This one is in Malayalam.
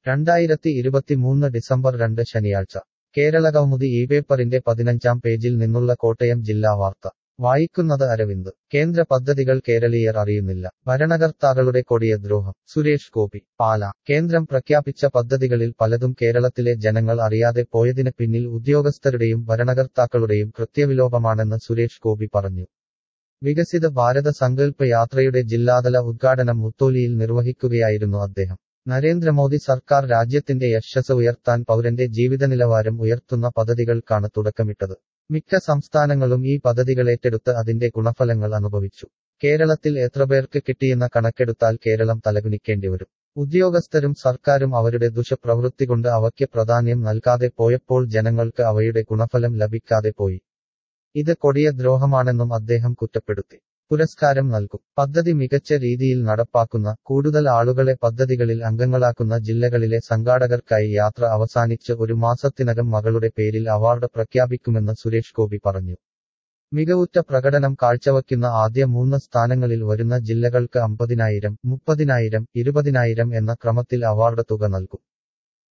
രണ്ടായിരത്തി ഇരുപത്തിമൂന്ന് ഡിസംബർ രണ്ട് ശനിയാഴ്ച കേരളകൗമുദി ഈ പേപ്പറിന്റെ പതിനഞ്ചാം പേജിൽ നിന്നുള്ള കോട്ടയം ജില്ലാ വാർത്ത വായിക്കുന്നത് അരവിന്ദ് കേന്ദ്ര പദ്ധതികൾ കേരളീയർ അറിയുന്നില്ല ഭരണകർത്താക്കളുടെ കൊടിയ ദ്രോഹം സുരേഷ് ഗോപി പാല കേന്ദ്രം പ്രഖ്യാപിച്ച പദ്ധതികളിൽ പലതും കേരളത്തിലെ ജനങ്ങൾ അറിയാതെ പോയതിന് പിന്നിൽ ഉദ്യോഗസ്ഥരുടെയും ഭരണകർത്താക്കളുടെയും കൃത്യവിലോപമാണെന്ന് സുരേഷ് ഗോപി പറഞ്ഞു വികസിത ഭാരത സങ്കല്പ യാത്രയുടെ ജില്ലാതല ഉദ്ഘാടനം മുത്തോലിയിൽ നിർവഹിക്കുകയായിരുന്നു അദ്ദേഹം നരേന്ദ്രമോദി സർക്കാർ രാജ്യത്തിന്റെ യശസ് ഉയർത്താൻ പൗരന്റെ ജീവിതനിലവാരം ഉയർത്തുന്ന പദ്ധതികൾക്കാണ് തുടക്കമിട്ടത് മിക്ക സംസ്ഥാനങ്ങളും ഈ പദ്ധതികളേറ്റെടുത്ത് അതിന്റെ ഗുണഫലങ്ങൾ അനുഭവിച്ചു കേരളത്തിൽ എത്രപേർക്ക് കിട്ടിയെന്ന കണക്കെടുത്താൽ കേരളം തലകുനിക്കേണ്ടിവരും ഉദ്യോഗസ്ഥരും സർക്കാരും അവരുടെ ദുഷപ്രവൃത്തി കൊണ്ട് അവയ്ക്ക് പ്രാധാന്യം നൽകാതെ പോയപ്പോൾ ജനങ്ങൾക്ക് അവയുടെ ഗുണഫലം ലഭിക്കാതെ പോയി ഇത് കൊടിയ ദ്രോഹമാണെന്നും അദ്ദേഹം കുറ്റപ്പെടുത്തി പുരസ്കാരം നൽകും പദ്ധതി മികച്ച രീതിയിൽ നടപ്പാക്കുന്ന കൂടുതൽ ആളുകളെ പദ്ധതികളിൽ അംഗങ്ങളാക്കുന്ന ജില്ലകളിലെ സംഘാടകർക്കായി യാത്ര അവസാനിച്ച് ഒരു മാസത്തിനകം മകളുടെ പേരിൽ അവാർഡ് പ്രഖ്യാപിക്കുമെന്ന് സുരേഷ് ഗോപി പറഞ്ഞു മികവുറ്റ പ്രകടനം കാഴ്ചവയ്ക്കുന്ന ആദ്യ മൂന്ന് സ്ഥാനങ്ങളിൽ വരുന്ന ജില്ലകൾക്ക് അമ്പതിനായിരം മുപ്പതിനായിരം ഇരുപതിനായിരം എന്ന ക്രമത്തിൽ അവാർഡ് തുക നൽകും